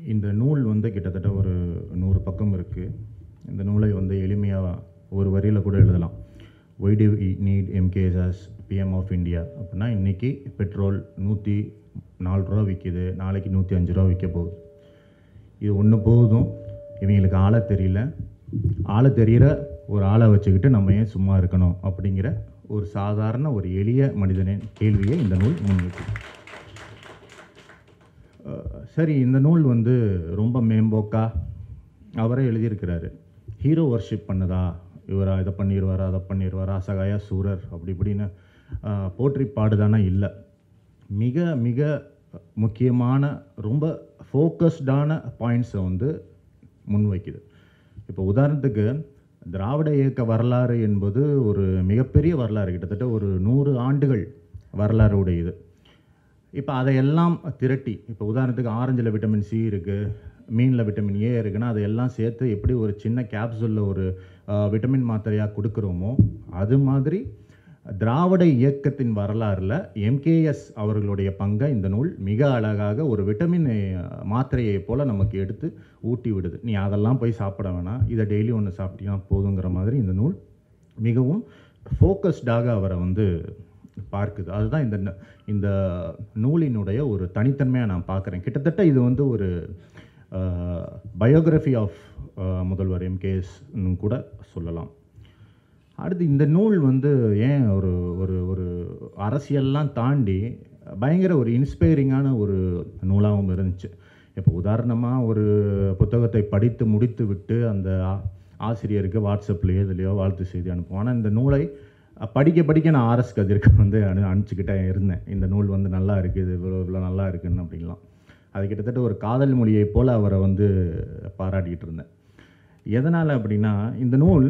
இந்த நூல் வந்து கிட்டத்தட்ட ஒரு நூறு பக்கம் இருக்குது இந்த நூலை வந்து எளிமையாக ஒரு வரியில் கூட எழுதலாம் why do need MKS as PM of India அப்படின்னா இன்றைக்கி பெட்ரோல் நூற்றி நாலு ரூபா விற்கிது நாளைக்கு நூற்றி அஞ்சு ரூபா விற்க போகுது இது ஒன்று போதும் இவங்களுக்கு ஆளை தெரியல ஆளை தெரிகிற ஒரு ஆளை வச்சுக்கிட்டு நம்ம ஏன் சும்மா இருக்கணும் அப்படிங்கிற ஒரு சாதாரண ஒரு எளிய மனிதனின் கேள்வியை இந்த நூல் முன்வைக்குது அஹ் சரி இந்த நூல் வந்து ரொம்ப மேம்போக்கா அவரே எழுதியிருக்கிறாரு ஹீரோ வர்ஷிப் பண்ணுதா இவரா இதை பண்ணிடுவாரா அதை பண்ணிடுவாரா அசகாயா சூரர் அப்படி இப்படின்னு அஹ், போற்றி பாடுதானா இல்லை மிக மிக முக்கியமான ரொம்ப ஃபோக்கஸ்டான பாயிண்ட்ஸை வந்து முன்வைக்குது இப்போ உதாரணத்துக்கு திராவிட இயக்க வரலாறு என்பது ஒரு மிகப்பெரிய வரலாறு கிட்டத்தட்ட ஒரு நூறு ஆண்டுகள் வரலாறு உடையது இப்போ அதையெல்லாம் திரட்டி இப்போ உதாரணத்துக்கு ஆரஞ்சில் விட்டமின் சி இருக்குது மீனில் விட்டமின் ஏ இருக்குன்னா அதையெல்லாம் சேர்த்து எப்படி ஒரு சின்ன கேப்சூலில் ஒரு ஆஹ், விட்டமின் மாத்திரையாக கொடுக்குறோமோ அது மாதிரி திராவிட இயக்கத்தின் வரலாறில் எம்கேஎஸ் அவர்களுடைய பங்கை இந்த நூல் மிக அழகாக ஒரு விட்டமின் அஹ், மாத்திரையை போல் நமக்கு எடுத்து ஊட்டி விடுது நீ அதெல்லாம் போய் சாப்பிட வேணாம் இதை டெய்லி ஒன்று சாப்பிட்டீங்கன்னா போதுங்கிற மாதிரி இந்த நூல் மிகவும் ஃபோக்கஸ்டாக அவரை வந்து பார்க்குது அதுதான் இந்த ந- இந்த நூலினுடைய ஒரு தனித்தன்மையாக நான் பார்க்குறேன் கிட்டத்தட்ட இது வந்து ஒரு பயோகிராஃபி ஆஃப் முதல்வர் எம்கேஎஸ் கூட சொல்லலாம் அடுத்து இந்த நூல் வந்து ஏன் ஒரு ஒரு ஒரு அரசியல்லாம் தாண்டி பயங்கர ஒரு இன்ஸ்பைரிங்கான ஒரு நூலாகவும் இருந்துச்சு இப்போ உதாரணமாக ஒரு புத்தகத்தை படித்து முடித்து விட்டு அந்த ஆ- ஆசிரியருக்கு வாட்ஸ்அப்லேயோ இதுலையோ வாழ்த்து செய்தி அனுப்புவோம் ஆனால் இந்த நூலை அஹ், படிக்க படிக்க நான் ஆர்எஸ் கதிருக்கு வந்து அனு அனுப்பிச்சிக்கிட்டே இருந்தேன் இந்த நூல் வந்து நல்லா இருக்குது இது இவ்வளோ இவ்வளோ நல்லா இருக்குன்னு அப்படின்லாம் அது கிட்டத்தட்ட ஒரு காதல் மொழியை போல் அவரை வந்து பாராட்டிகிட்டு இருந்தேன் எதனால் அப்படின்னா இந்த நூல்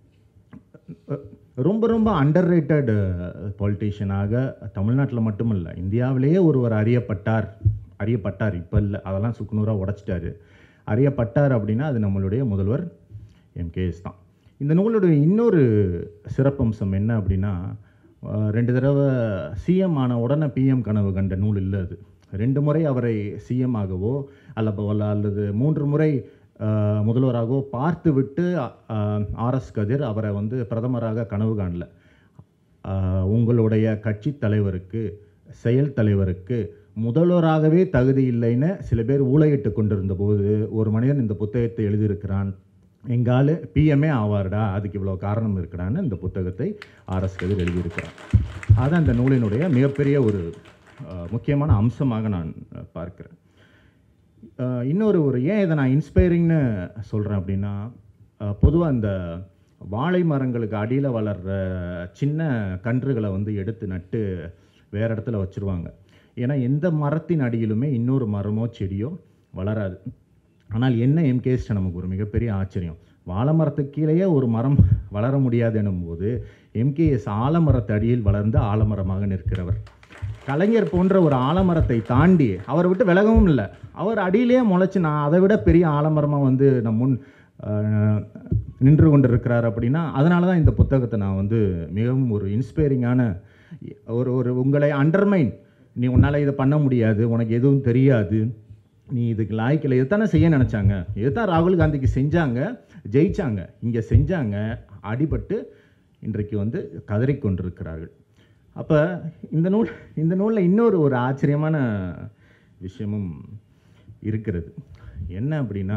ரொம்ப ரொம்ப அண்டர் ரேட்டட் பொலிட்டீஷியனாக தமிழ்நாட்டில் மட்டுமல்ல இந்தியாவிலேயே ஒருவர் அறியப்பட்டார் அறியப்பட்டார் இப்போ இல்லை அதெல்லாம் சுக்குநூறாக உடைச்சிட்டாரு அறியப்பட்டார் அப்படின்னா அது நம்மளுடைய முதல்வர் எம்கேஎஸ் தான் இந்த நூலுடைய இன்னொரு சிறப்பம்சம் என்ன அப்படின்னா அஹ், ரெண்டு தடவை சிஎம் ஆன உடனே பிஎம் கனவு கண்ட நூல் இல்லை அது ரெண்டு முறை அவரை சிஎம் ஆகவோ அல்ல அல்லது மூன்று முறை அஹ், முதல்வராகவோ பார்த்து விட்டு ஆர்எஸ் கதிர் அவரை வந்து பிரதமராக கனவு காணல அஹ், உங்களுடைய கட்சி தலைவருக்கு செயல் தலைவருக்கு முதல்வராகவே தகுதி இல்லைன்னு சில பேர் ஊழையிட்டு கொண்டிருந்த போது ஒரு மனிதன் இந்த புத்தகத்தை எழுதியிருக்கிறான் எங்கால் பிஎம்ஏ ஆவார்டா அதுக்கு இவ்வளோ காரணம் இருக்கிறான்னு இந்த புத்தகத்தை ஆர்எஸ் கதிர் எழுதியிருக்கிறார் அதான் இந்த நூலினுடைய மிகப்பெரிய ஒரு அஹ், முக்கியமான அம்சமாக நான் அஹ், பார்க்கிறேன் அஹ், இன்னொரு ஒரு ஏன் இதை நான் இன்ஸ்பைரிங்னு சொல்கிறேன் அப்படின்னா பொதுவாக இந்த வாழை மரங்களுக்கு அடியில் வளர்கிற சின்ன கன்றுகளை வந்து எடுத்து நட்டு வேறு இடத்துல வச்சுருவாங்க ஏன்னா எந்த மரத்தின் அடியிலுமே இன்னொரு மரமோ செடியோ வளராது ஆனால் என்ன எம்கேஎஸ்ட நமக்கு ஒரு மிகப்பெரிய ஆச்சரியம் வாழை மரத்துக்கு கீழேயே ஒரு மரம் வளர முடியாது எனும்போது எம்கேஎஸ் ஆலமரத்து அடியில் வளர்ந்து ஆலமரமாக நிற்கிறவர் கலைஞர் போன்ற ஒரு ஆலமரத்தை தாண்டி அவரை விட்டு விலகவும் இல்லை அவர் அடியிலேயே முளைச்சு நான் அதை விட பெரிய ஆலமரமாக வந்து நம் முன் அஹ், நின்று கொண்டிருக்கிறார் அப்படின்னா அதனால தான் இந்த புத்தகத்தை நான் வந்து மிகவும் ஒரு இன்ஸ்பைரிங்கான ஒரு ஒரு உங்களை அண்டர்மைன் நீ உன்னால் இதை பண்ண முடியாது உனக்கு எதுவும் தெரியாது நீ இதுக்கு லாய்க்கில் இதுதானே செய்ய நினச்சாங்க இதுதான் ராகுல் காந்திக்கு செஞ்சாங்க ஜெயிச்சாங்க இங்கே செஞ்சாங்க அடிபட்டு இன்றைக்கு வந்து கதறிக்கொண்டிருக்கிறார்கள் அப்போ இந்த நூல் இந்த நூலில் இன்னொரு ஒரு ஆச்சரியமான விஷயமும் இருக்கிறது என்ன அப்படின்னா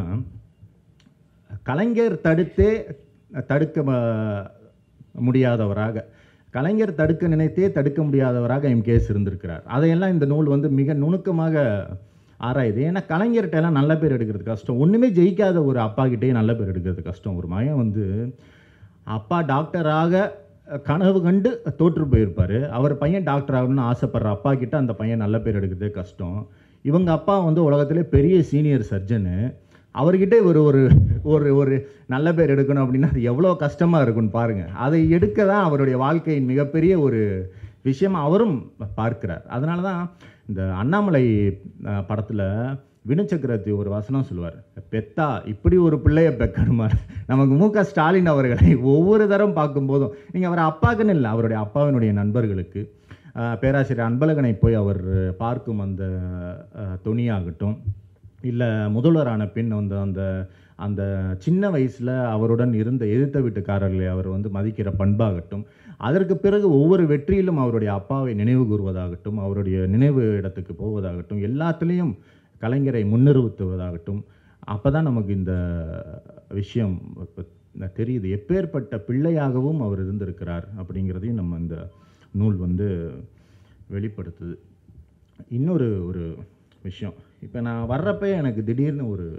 கலைஞர் தடுத்தே தடுக்க ம- முடியாதவராக கலைஞர் தடுக்க நினைத்தே தடுக்க முடியாதவராக எம்கேஎஸ் இருந்திருக்கிறார் அதையெல்லாம் இந்த நூல் வந்து மிக நுணுக்கமாக ஆராயுது ஏன்னா கலைஞர்கிட்ட எல்லாம் நல்ல பேர் எடுக்கிறது கஷ்டம் ஒன்றுமே ஜெயிக்காத ஒரு அப்பா கிட்டே நல்ல பேர் எடுக்கிறது கஷ்டம் ஒரு மகன் வந்து அப்பா டாக்டராக கனவு கண்டு தோற்று போயிருப்பார் அவர் பையன் டாக்டர் ஆகணும்னு ஆசைப்படுற அப்பா கிட்ட அந்த பையன் நல்ல பேர் எடுக்கிறதே கஷ்டம் இவங்க அப்பா வந்து உலகத்திலே பெரிய சீனியர் சர்ஜனு அவர்கிட்ட ஒரு ஒரு ஒரு ஒரு நல்ல பேர் எடுக்கணும் அப்படின்னா அது எவ்வளோ கஷ்டமாக இருக்கும்னு பாருங்கள் அதை எடுக்க தான் அவருடைய வாழ்க்கையின் மிகப்பெரிய ஒரு விஷயம் அவரும் பார்க்கிறார் அதனால தான் இந்த அண்ணாமலை படத்தில் வினு சக்கரவர்த்தி ஒரு வசனம் சொல்லுவார் பெத்தா இப்படி ஒரு பிள்ளைய பெக்கணுமா நமக்கு மு க ஸ்டாலின் அவர்களை ஒவ்வொரு தரம் பார்க்கும்போதும் நீங்கள் அவர் அப்பாக்குன்னு இல்லை அவருடைய அப்பாவினுடைய நண்பர்களுக்கு அஹ், பேராசிரியர் அன்பழகனை போய் அவர் பார்க்கும் அந்த அஹ், தொனியாகட்டும் இல்லை முதல்வரான பின் வந்து அந்த அந்த சின்ன வயசில் அவருடன் இருந்த எதிர்த்த வீட்டுக்காரர்களை அவர் வந்து மதிக்கிற பண்பாகட்டும் அதற்கு பிறகு ஒவ்வொரு வெற்றியிலும் அவருடைய அப்பாவை நினைவு கூறுவதாகட்டும் அவருடைய நினைவு இடத்துக்கு போவதாகட்டும் எல்லாத்துலேயும் கலைஞரை முன்னிறுத்துவதாகட்டும் அப்போ தான் நமக்கு இந்த விஷயம் இப்ப தெரியுது எப்பேற்பட்ட பிள்ளையாகவும் அவர் இருந்திருக்கிறார் அப்படிங்கிறதையும் நம்ம இந்த நூல் வந்து வெளிப்படுத்துது இன்னொரு ஒரு விஷயம் இப்போ நான் வர்றப்ப எனக்கு திடீர்னு ஒரு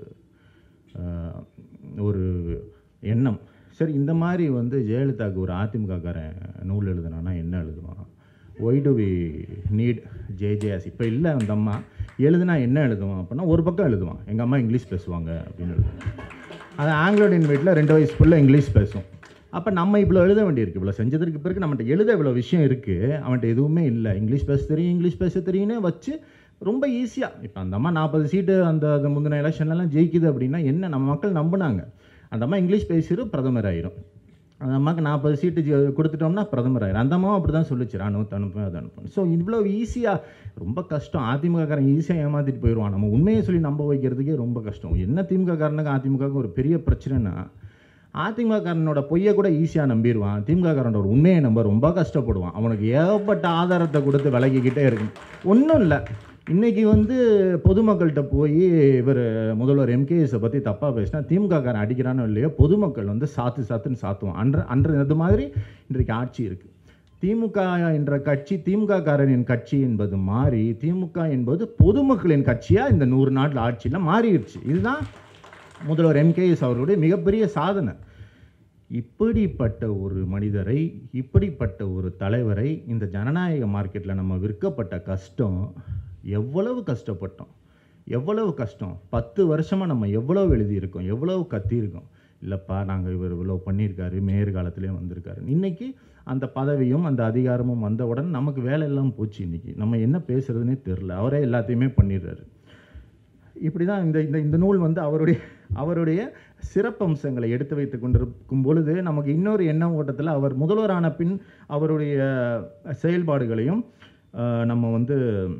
ஆஹ், ஒரு எண்ணம் சரி இந்த மாதிரி வந்து ஜெயலலிதாவுக்கு ஒரு அதிமுககாரன் நூல் எழுதுனானா என்ன எழுதுவான் why do we need JJS இப்போ இல்லை அந்த அம்மா எழுதுனா என்ன எழுதுவான் அப்படின்னா ஒரு பக்கம் எழுதுவான் எங்கள் அம்மா இங்கிலீஷ் பேசுவாங்க அப்படின்னு எழுதுவான் அது ஆங்கிலோடியன் வீட்டில் ரெண்டு வயசு ஃபுல்லாக இங்கிலீஷ் பேசும் அப்போ நம்ம இவ்வளோ எழுத வேண்டியிருக்கு இவ்வளோ செஞ்சதற்கு பிறகு நம்மகிட்ட எழுத இவ்வளோ விஷயம் இருக்குது அவன்கிட்ட எதுவுமே இல்லை இங்கிலீஷ் பேச தெரியும் இங்கிலீஷ் பேச தெரியும்னே வச்சு ரொம்ப ஈஸியாக இப்போ அந்த அம்மா நாற்பது சீட்டு அந்த அந்த முந்தின எலெக்ஷன்லலாம் ஜெயிக்குது அப்படின்னா என்ன நம்ம மக்கள் நம்பினாங்க அந்த அம்மா இங்கிலீஷ் பேசிடும் பிரதமர் ஆயிரும் அந்த அம்மாவுக்கு நாற்பது சீட்டு ஜெ- கொடுத்துட்டோம்னா பிரதமர் ஆயிரும் அந்த அம்மாவும் அப்படி தான் சொல்லிச்சு அனுப்பு அனுப்பு அதை அனுப்பும் ஸோ இவ்வளோ ஈஸியாக ரொம்ப கஷ்டம் அதிமுககாரன் ஈஸியாக ஏமாற்றிட்டு போயிடுவான் நம்ம உண்மையை சொல்லி நம்ப வைக்கிறதுக்கே ரொம்ப கஷ்டம் என்ன திமுககாரனுக்கு அதிமுகவுக்கு ஒரு பெரிய பிரச்சனைனா அதிமுககாரனோட பொய்யை கூட ஈஸியாக நம்பிடுவான் திமுககாரனோட உண்மையை நம்ப ரொம்ப கஷ்டப்படுவான் அவனுக்கு ஏகப்பட்ட ஆதாரத்தை கொடுத்து விலகிக்கிட்டே இருக்கும் ஒன்றும் இல்லை இன்னைக்கு வந்து பொதுமக்கள்கிட்ட போய் இவர் முதல்வர் எம்கேஎஸை பற்றி தப்பாக பேசினா திமுககாரன் அடிக்கிறானோ இல்லையோ பொதுமக்கள் வந்து சாத்து சாத்துன்னு சாத்துவான் அன்ற அன்ற இது மாதிரி இன்றைக்கு ஆட்சி இருக்குது திமுக என்ற கட்சி திமுக காரனின் கட்சி என்பது மாறி திமுக என்பது பொதுமக்களின் கட்சியாக இந்த நூறு நாட்கள் ஆட்சியில் மாறிடுச்சு இதுதான் முதல்வர் எம்கேஎஸ் அவர்களுடைய மிகப்பெரிய சாதனை இப்படிப்பட்ட ஒரு மனிதரை இப்படிப்பட்ட ஒரு தலைவரை இந்த ஜனநாயக மார்க்கெட்டில் நம்ம விற்கப்பட்ட கஷ்டம் எவ்வளவு கஷ்டப்பட்டோம் எவ்வளவு கஷ்டம் பத்து வருஷமாக நம்ம எவ்வளவு எழுதியிருக்கோம் எவ்வளவு கத்தியிருக்கோம் இல்லைப்பா நாங்கள் இவர் இவ்வளோ பண்ணியிருக்காரு மேயர் காலத்திலே வந்திருக்காரு இன்னைக்கு அந்த பதவியும் அந்த அதிகாரமும் வந்தவுடன் நமக்கு வேலை எல்லாம் போச்சு இன்னைக்கு நம்ம என்ன பேசுறதுனே தெரில அவரே எல்லாத்தையுமே பண்ணிடுறாரு இப்படி தான் இந்த இந்த இந்த நூல் வந்து அவருடைய அவருடைய சிறப்பம்சங்களை எடுத்து வைத்து கொண்டிருக்கும் பொழுது நமக்கு இன்னொரு எண்ணம் ஓட்டத்தில் அவர் முதல்வரான பின் அவருடைய செயல்பாடுகளையும் ஆஹ், நம்ம வந்து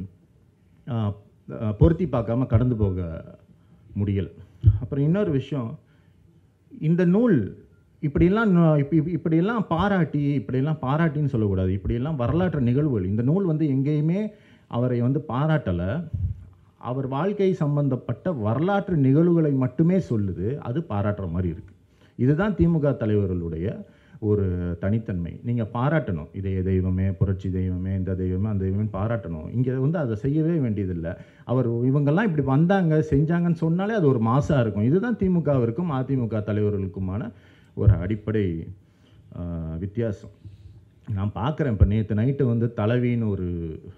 ஆஹ், ஆஹ், பொருத்தி பார்க்காம கடந்து போக முடியல அப்புறம் இன்னொரு விஷயம் இந்த நூல் இப்படியெல்லாம் நு- இப்ப இப்ப- இப்படியெல்லாம் பாராட்டி இப்படியெல்லாம் பாராட்டின்னு சொல்லக்கூடாது இப்படியெல்லாம் வரலாற்று நிகழ்வுகள் இந்த நூல் வந்து எங்கேயுமே அவரை வந்து பாராட்டலை அவர் வாழ்க்கை சம்பந்தப்பட்ட வரலாற்று நிகழ்வுகளை மட்டுமே சொல்லுது அது பாராட்டுற மாதிரி இருக்கு இதுதான் திமுக தலைவர்களுடைய ஒரு தனித்தன்மை நீங்கள் பாராட்டணும் இதய தெய்வமே புரட்சி தெய்வமே இந்த தெய்வமே அந்த தெய்வமே பாராட்டணும் இங்கே வந்து அதை செய்யவே வேண்டியதில்லை அவர் இவங்கெல்லாம் இப்படி வந்தாங்க செஞ்சாங்கன்னு சொன்னாலே அது ஒரு மாசாக இருக்கும் இதுதான் திமுகவிற்கும் அதிமுக தலைவர்களுக்குமான ஒரு அடிப்படை ஆஹ், வித்தியாசம் நான் பார்க்குறேன் இப்போ நேற்று நைட்டு வந்து தலைவின்னு ஒரு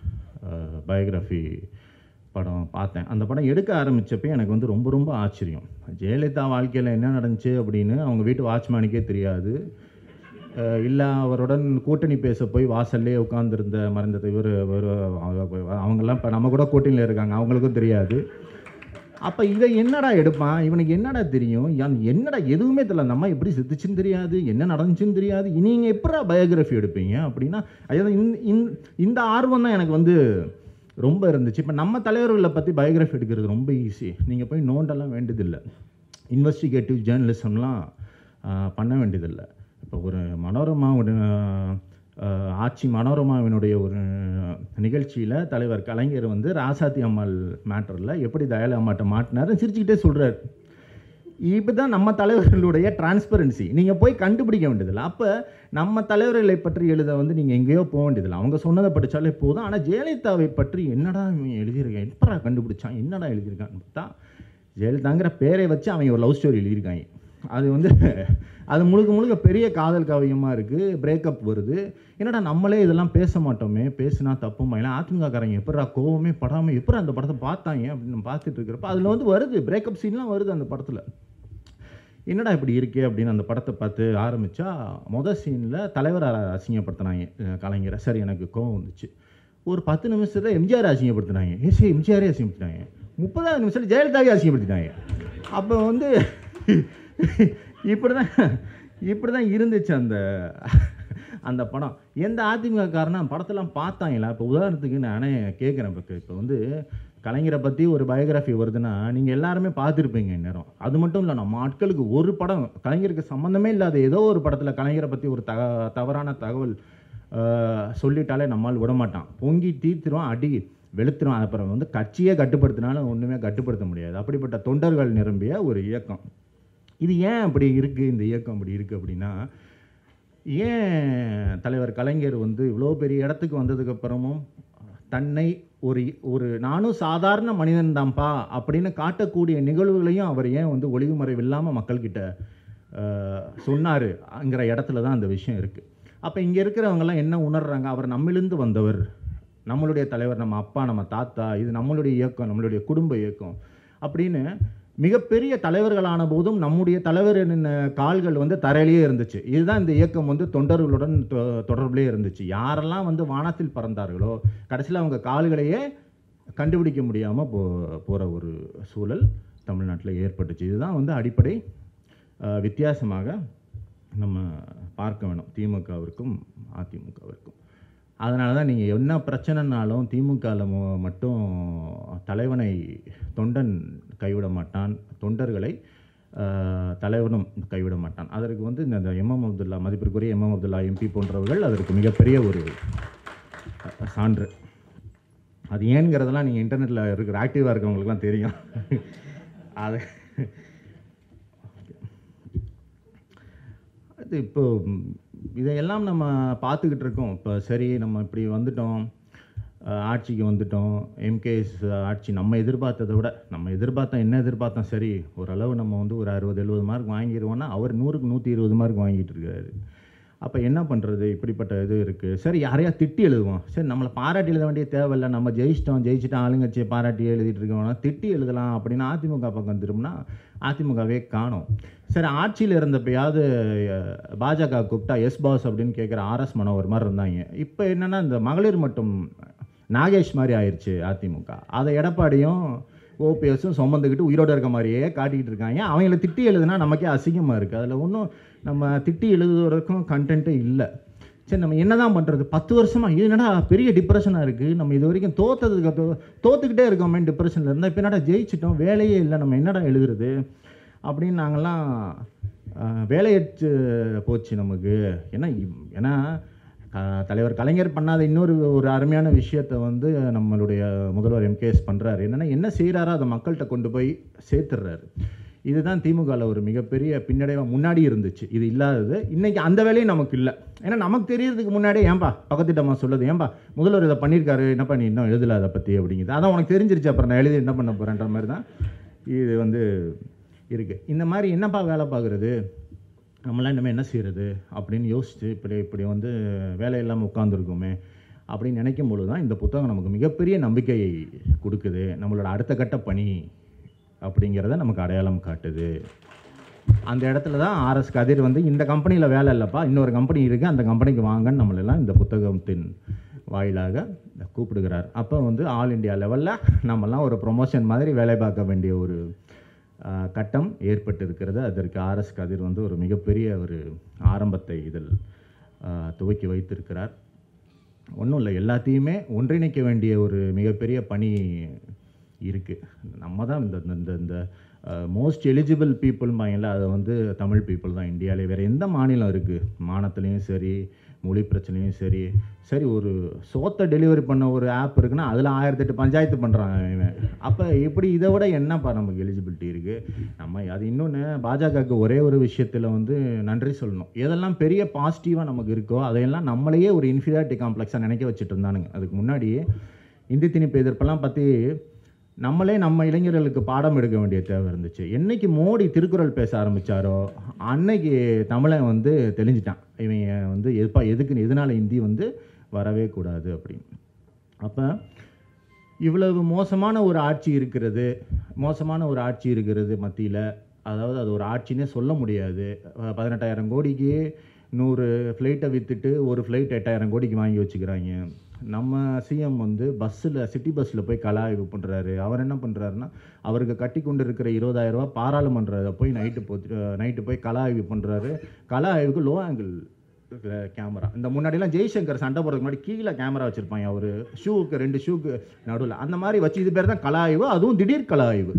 பயோகிராஃபி படம் பார்த்தேன் அந்த படம் எடுக்க ஆரம்பிச்சப்ப எனக்கு வந்து ரொம்ப ரொம்ப ஆச்சரியம் ஜெயலலிதா வாழ்க்கையில் என்ன நடந்துச்சு அப்படின்னு அவங்க வீட்டு வாட்ச்மேனுக்கே தெரியாது இல்லை அவருடன் கூட்டணி பேச போய் வாசல்லே உட்காந்துருந்த மறைந்த இவர் அவங்கெல்லாம் இப்போ நம்ம கூட கூட்டணியில் இருக்காங்க அவங்களுக்கும் தெரியாது அப்போ இதை என்னடா எடுப்பான் இவனுக்கு என்னடா தெரியும் யான் என்னடா எதுவுமே தெரியல அந்த அம்மா எப்படி செத்துச்சுன்னு தெரியாது என்ன நடந்துச்சுன்னு தெரியாது நீங்கள் எப்படா பயோகிராஃபி எடுப்பீங்க அப்படின்னா அதாவது இந்த- இந்த- இந்த ஆர்வம் தான் எனக்கு வந்து ரொம்ப இருந்துச்சு இப்போ நம்ம தலைவர்களை பற்றி பயோகிராஃபி எடுக்கிறது ரொம்ப ஈஸி நீங்கள் போய் நோண்டெல்லாம் வேண்டியதில்லை இன்வெஸ்டிகேட்டிவ் ஜேர்னலிசம்லாம் பண்ண வேண்டியதில்லை இப்போ ஒரு மனோரமா ஒரு ஆஹ், ஆட்சி மனோரமாவினுடைய ஒரு நிகழ்ச்சியில் தலைவர் கலைஞர் வந்து ராசாத்தி அம்மாள் மேட்டரில் எப்படி தயாளு அம்மாட்ட மாட்டினாரு சிரிச்சுக்கிட்டே சொல்கிறார் இப்போ தான் நம்ம தலைவர்களுடைய டிரான்ஸ்பரன்சி நீங்கள் போய் கண்டுபிடிக்க வேண்டியதில்லை அப்போ நம்ம தலைவர்களை பற்றி எழுத வந்து நீங்கள் எங்கேயோ போக வேண்டியதில்லை அவங்க சொன்னதை படித்தாலே போதும் ஆனால் ஜெயலலிதாவை பற்றி என்னடா இவன் எழுதியிருக்கான் எப்படா கண்டுபிடிச்சான் என்னடா எழுதியிருக்கான்னு பார்த்தா ஜெயலலிதாங்கிற பேரை வச்சு அவன் ஒரு லவ் ஸ்டோரி எழுதியிருக்காங்க அது வந்து அது முழுக்க முழுக்க பெரிய காதல் காவியமாக இருக்குது பிரேக்கப் வருது என்னடா நம்மளே இதெல்லாம் பேச மாட்டோமே பேசினா தப்புமா இல்லை அதிமுகக்காரங்க எப்படா கோவமே படாமல் எப்படி அந்த படத்தை பார்த்தாங்க அப்படின்னு நம்ம பார்த்துட்டு இருக்கிறப்ப அதில் வந்து வருது பிரேக்கப் சீன்லாம் வருது அந்த படத்தில் என்னடா இப்படி இருக்கே அப்படின்னு அந்த படத்தை பார்த்து ஆரம்பித்தா மொதல் சீனில் தலைவரை அசிங்கப்படுத்தினாங்க அஹ் கலைஞரை சரி எனக்கு கோவம் வந்துச்சு ஒரு பத்து நிமிஷத்தில் எம்ஜிஆர் அசிங்கப்படுத்தினாங்க ஏ சரி எம்ஜிஆரே அசிங்கப்படுத்தினாங்க முப்பதாவது நிமிஷத்தில் ஜெயலலிதாவே அசிங்கப்படுத்தினாங்க அப்போ வந்து இப்படி தான் இப்படி தான் இருந்துச்சு அந்த அந்த படம் எந்த அதிமுக காரனா படத்தெல்லாம் பார்த்தாங்களா இப்போ உதாரணத்துக்கு நானே கேட்குறேன் இப்போ இப்போ வந்து கலைஞரை பற்றி ஒரு பயோகிராஃபி வருதுன்னா நீங்கள் எல்லாருமே பார்த்துருப்பீங்க இந்நேரம் அது மட்டும் இல்லை நம்ம ஆட்களுக்கு ஒரு படம் கலைஞருக்கு சம்மந்தமே இல்லாத ஏதோ ஒரு படத்தில் கலைஞரை பற்றி ஒரு தக தவறான தகவல் ஆஹ், சொல்லிட்டாலே நம்மால் விட மாட்டான் பொங்கி தீர்த்துருவான் அடி வெளுத்துருவான் அப்புறம் வந்து கட்சியே கட்டுப்படுத்தினாலும் ஒன்றுமே கட்டுப்படுத்த முடியாது அப்படிப்பட்ட தொண்டர்கள் நிரம்பிய ஒரு இயக்கம் இது ஏன் அப்படி இருக்குது இந்த இயக்கம் அப்படி இருக்குது அப்படின்னா ஏன் தலைவர் கலைஞர் வந்து இவ்வளோ பெரிய இடத்துக்கு வந்ததுக்கப்புறமும் தன்னை ஒரு ஒரு நானும் சாதாரண மனிதன் தான்ப்பா அப்படின்னு காட்டக்கூடிய நிகழ்வுகளையும் அவர் ஏன் வந்து ஒளிவு மறைவு இல்லாமல் மக்கள்கிட்ட சொன்னாருங்கிற இடத்துல தான் அந்த விஷயம் இருக்குது அப்போ இங்கே இருக்கிறவங்கெல்லாம் என்ன உணர்றாங்க அவர் நம்மிலிருந்து வந்தவர் நம்மளுடைய தலைவர் நம்ம அப்பா நம்ம தாத்தா இது நம்மளுடைய இயக்கம் நம்மளுடைய குடும்ப இயக்கம் அப்படின்னு மிகப்பெரிய தலைவர்களான போதும் நம்முடைய தலைவரின் கால்கள் வந்து தரையிலேயே இருந்துச்சு இதுதான் இந்த இயக்கம் வந்து தொண்டர்களுடன் தொ- தொடர்பிலே இருந்துச்சு யாரெல்லாம் வந்து வானத்தில் பறந்தார்களோ கடைசியில் அவங்க கால்களையே கண்டுபிடிக்க முடியாமல் போ போகிற ஒரு சூழல் தமிழ்நாட்டில் ஏற்பட்டுச்சு இதுதான் வந்து அடிப்படை அஹ், வித்தியாசமாக நம்ம பார்க்க வேணும் திமுகவிற்கும் அதிமுகவிற்கும் அதனால தான் நீங்கள் என்ன பிரச்சனைனாலும் திமுகவில் மட்டும் தலைவனை தொண்டன் கைவிட மாட்டான் தொண்டர்களை ஆஹ், தலைவனும் கைவிட மாட்டான் அதற்கு வந்து இந்த எம்எம் அப்துல்லா மதிப்பிற்குரிய எம்எம் அப்துல்லா எம்பி போன்றவர்கள் அதற்கு மிகப்பெரிய ஒரு அஹ், சான்று அது ஏங்கிறதெல்லாம் நீங்கள் இன்டர்நெட்டில் இருக்கிற ஆக்டிவாக இருக்கவங்களுக்குலாம் தெரியும் அது அது இப்போ ம், இதையெல்லாம் நம்ம பார்த்துக்கிட்டு இருக்கோம் இப்போ சரி நம்ம இப்படி வந்துட்டோம் அஹ், ஆட்சிக்கு வந்துட்டோம் எம்கேஎஸ் ஆட்சி நம்ம எதிர்பார்த்ததை விட நம்ம எதிர்பார்த்தோம் என்ன எதிர்பார்த்தோம் சரி ஓரளவு நம்ம வந்து ஒரு அறுபது எழுபது மார்க் வாங்கிடுவோம்னா அவர் நூறுக்கு நூற்றி இருபது மார்க் வாங்கிட்டு இருக்காரு அப்போ என்ன பண்ணுறது இப்படிப்பட்ட இது இருக்குது சரி யாரையா திட்டி எழுதுவோம் சரி நம்மளை பாராட்டி எழுத வேண்டிய தேவையில்லை நம்ம ஜெயிச்சிட்டோம் ஜெயிச்சிட்டு ஆளுங்கட்சியை பாராட்டி எழுதிட்டு இருக்கோம்னா திட்டி எழுதலாம் அப்படின்னு அதிமுக பக்கம் திரும்பினா அதிமுகவே காணோம் சரி ஆட்சியில் இருந்தப்பயாவது அஹ், பாஜக கூப்பிட்டா எஸ் பாஸ் அப்படின்னு கேட்குற ஆர்எஸ் மனோவர் மாதிரி இருந்தாங்க இப்போ என்னென்னா இந்த மகளிர் மட்டும் நாகேஷ் மாதிரி ஆயிடுச்சு அதிமுக அதை எடப்பாடியும் ஓபிஎஸும் சுமந்துக்கிட்டு உயிரோட இருக்க மாதிரியே காட்டிக்கிட்டு இருக்காங்க அவங்கள திட்டி எழுதுனா நமக்கே அசிங்கமாக இருக்குது அதில் ஒன்றும் நம்ம திட்டி எழுதுவதற்கும் கண்டென்ட்டே இல்லை சரி நம்ம என்னதான் பண்ணுறது பத்து வருஷமாக இது என்னடா பெரிய டிப்ரெஷனாக இருக்குது நம்ம இது வரைக்கும் தோத்ததுக்கு தோ தோத்துக்கிட்டே இருக்கோமே டிப்ரெஷனில் இருந்தால் இப்போ என்னடா ஜெயிச்சிட்டோம் வேலையே இல்லை நம்ம என்னடா எழுதுறது அப்படின்னு நாங்கள்லாம் ஆஹ், வேலையற்று போச்சு நமக்கு ஏன்னா இவ்- ஏன்னா க- தலைவர் கலைஞர் பண்ணாத இன்னொரு ஒரு அருமையான விஷயத்தை வந்து நம்மளுடைய முதல்வர் எம்கேஎஸ் பண்ணுறாரு என்னென்னா என்ன செய்கிறாரோ அதை மக்கள்கிட்ட கொண்டு போய் சேர்த்துடுறாரு இதுதான் திமுகவில் ஒரு மிகப்பெரிய பின்னடைவாக முன்னாடி இருந்துச்சு இது இல்லாதது இன்னைக்கு அந்த வேலையும் நமக்கு இல்லை ஏன்னா நமக்கு தெரியறதுக்கு முன்னாடியே ஏன்பா பக்கத்திட்டமா சொல்லுது ஏன்பா முதல்வர் இதை பண்ணியிருக்காரு என்னப்பா நீ இன்னும் எழுதல அதை பற்றி அப்படிங்குது அதான் உனக்கு தெரிஞ்சிருச்சு அப்புறம் நான் எழுதி என்ன பண்ண போகிறேன்ற மாதிரி தான் இது வந்து இருக்குது இந்த மாதிரி என்னப்பா வேலை பார்க்குறது நம்மளாம் இனிமேல் என்ன செய்கிறது அப்படின்னு யோசிச்சு இப்படி இப்படி வந்து வேலை இல்லாமல் உட்காந்துருக்கோமே அப்படின்னு நினைக்கும் பொழுது தான் இந்த புத்தகம் நமக்கு மிகப்பெரிய நம்பிக்கையை கொடுக்குது நம்மளோட அடுத்த கட்ட பணி அப்படிங்கிறத நமக்கு அடையாளம் காட்டுது அந்த இடத்துல தான் ஆர்எஸ் கதிர் வந்து இந்த கம்பெனியில் வேலை இல்லைப்பா இன்னொரு கம்பெனி இருக்குது அந்த கம்பெனிக்கு வாங்கன்னு நம்மளெல்லாம் இந்த புத்தகத்தின் வாயிலாக கூப்பிடுகிறார் அப்போ வந்து ஆல் இண்டியா லெவலில் நம்மலாம் ஒரு ப்ரொமோஷன் மாதிரி வேலை பார்க்க வேண்டிய ஒரு ஆஹ், கட்டம் ஏற்பட்டு இருக்கிறது அதற்கு ஆர்எஸ் கதிர் வந்து ஒரு மிகப்பெரிய ஒரு ஆரம்பத்தை இதில் ஆஹ், துவக்கி வைத்திருக்கிறார் ஒன்றும் இல்லை எல்லாத்தையுமே ஒன்றிணைக்க வேண்டிய ஒரு மிகப்பெரிய பணி இருக்குது நம்ம தான் இந்த இந்த- இந்த இந்த மோஸ்ட் எலிஜிபிள் பீப்புள்பாங்கல்ல அது வந்து தமிழ் பீப்புள் தான் இந்தியாவிலே வேறு எந்த மாநிலம் இருக்குது மானத்துலேயும் சரி மொழி பிரச்சனையும் சரி சரி ஒரு சோத்தை டெலிவரி பண்ண ஒரு ஆப் இருக்குன்னா அதில் ஆயிரத்தெட்டு பஞ்சாயத்து பண்ணுறான் இவன் அப்போ இப்படி இதை விட என்னப்பா நமக்கு எலிஜிபிலிட்டி இருக்குது நம்ம அது இன்னொன்று பாஜகவுக்கு ஒரே ஒரு விஷயத்தில் வந்து நன்றி சொல்லணும் எதெல்லாம் பெரிய பாசிட்டிவாக நமக்கு இருக்கோ அதையெல்லாம் நம்மளையே ஒரு இன்ஃபீரியாரிட்டி காம்ப்ளெக்ஸாக நினைக்க வச்சுட்டு இருந்தானுங்க அதுக்கு முன்னாடி இந்தி திணிப்பு எதிர்ப்பெல்லாம் பற்றி நம்மளே நம்ம இளைஞர்களுக்கு பாடம் எடுக்க வேண்டிய தேவை இருந்துச்சு என்னைக்கு மோடி திருக்குறள் பேச ஆரம்பிச்சாரோ அன்னைக்கு தமிழன் வந்து தெளிஞ்சிட்டான் இவங்க வந்து எதுப்பா எதுக்கு எதனால இந்தி வந்து வரவே கூடாது அப்படின்னு அப்போ இவ்வளவு மோசமான ஒரு ஆட்சி இருக்கிறது மோசமான ஒரு ஆட்சி இருக்கிறது மத்தியில் அதாவது அது ஒரு ஆட்சினே சொல்ல முடியாது அஹ் பதினெட்டாயிரம் கோடிக்கு நூறு ஃப்ளைட்டை விற்றுட்டு ஒரு ஃப்ளைட் எட்டாயிரம் கோடிக்கு வாங்கி வச்சுக்கிறாங்க நம்ம சிஎம் வந்து பஸ்ஸில் சிட்டி பஸ்ஸில் போய் கலா ஆய்வு பண்ணுறாரு அவர் என்ன பண்ணுறாருன்னா அவருக்கு கட்டி கொண்டு இருக்கிற இருபதாயிரம் ரூபாய் பாராளுமன்ற போய் நைட்டு போய் நைட்டு போய் கலா ஆய்வு பண்ணுறாரு கலா ஆய்வுக்கு லோ ஆங்கிள் கேமரா இந்த முன்னாடிலாம் ஜெய்சங்கர் சண்டை போடுறதுக்கு முன்னாடி கீழே கேமரா வச்சுருப்பாங்க ஒரு ஷூவுக்கு ரெண்டு ஷூக்கு நடுவில் அந்த மாதிரி வச்சு இது பேர் தான் கலா ஆய்வு அதுவும் திடீர் கலா ஆய்வு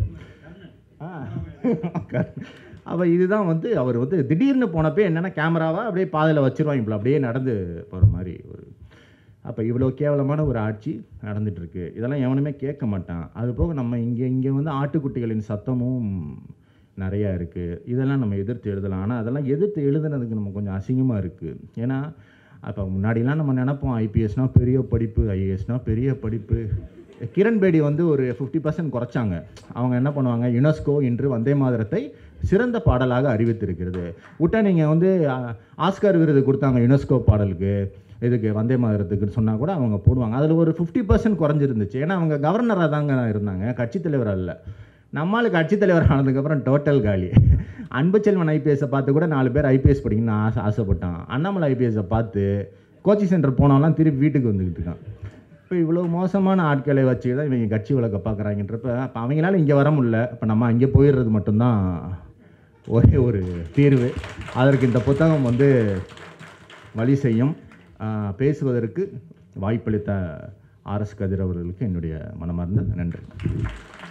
அப்போ இதுதான் வந்து அவர் வந்து திடீர்னு போனப்போ என்னென்னா கேமராவை அப்படியே பாதையில் வச்சிருவாங்க இப்படி அப்படியே நடந்து போகிற மாதிரி ஒரு அப்போ இவ்வளோ கேவலமான ஒரு ஆட்சி நடந்துட்டு இருக்கு இதெல்லாம் எவனுமே கேட்க மாட்டான் அது போக நம்ம இங்கே இங்கே வந்து ஆட்டுக்குட்டிகளின் சத்தமும் நிறையா இருக்குது இதெல்லாம் நம்ம எதிர்த்து எழுதலாம் ஆனால் அதெல்லாம் எதிர்த்து எழுதுனதுக்கு நம்ம கொஞ்சம் அசிங்கமாக இருக்குது ஏன்னா அப்போ முன்னாடிலாம் நம்ம நினைப்போம் ஐபிஎஸ்னால் பெரிய படிப்பு ஐஏஎஸ்னால் பெரிய படிப்பு கிரண் பேடி வந்து ஒரு ஃபிஃப்டி பர்சன்ட் குறைச்சாங்க அவங்க என்ன பண்ணுவாங்க யுனெஸ்கோ இன்று வந்தே மாதரத்தை சிறந்த பாடலாக அறிவித்திருக்கிறது விட்டா நீங்கள் வந்து ஆ, ஆஸ்கார் விருது கொடுத்தாங்க யுனெஸ்கோ பாடலுக்கு இதுக்கு வந்தே மாதரத்துக்குன்னு சொன்னால் கூட அவங்க போடுவாங்க அதில் ஒரு ஃபிஃப்டி பர்சன்ட் குறைஞ்சிருந்துச்சு ஏன்னா அவங்க கவர்னராக தாங்க இருந்தாங்க கட்சித் தலைவர் அல்ல நம்மளுக்கு கட்சித் தலைவர் ஆனதுக்கப்புறம் டோட்டல் காலி அன்புச்செல்வன் ஐபிஎஸ்ஸை பார்த்து கூட நாலு பேர் ஐபிஎஸ் படிக்கணும்னு ஆசை ஆசைப்பட்டான் அண்ணாமலை ஐபிஎஸ்ஸை பார்த்து கோச்சிங் சென்டர் போனவன்லாம் திருப்பி வீட்டுக்கு வந்துக்கிட்டு இருக்கான் இப்போ இவ்வளோ மோசமான ஆட்களை வச்சு தான் இவங்க கட்சி வழக்க பார்க்குறாங்கன்றப்ப அப்போ அவங்களால இங்கே வர முடியல இப்போ நம்ம அங்கே போயிடுறது மட்டும்தான் ஒரே ஒரு தீர்வு அதற்கு இந்த புத்தகம் வந்து வழி செய்யும் ஆஹ் பேசுவதற்கு வாய்ப்பளித்த ஆர்எஸ் கதிர் அவர்களுக்கு என்னுடைய மனமார்ந்த நன்றி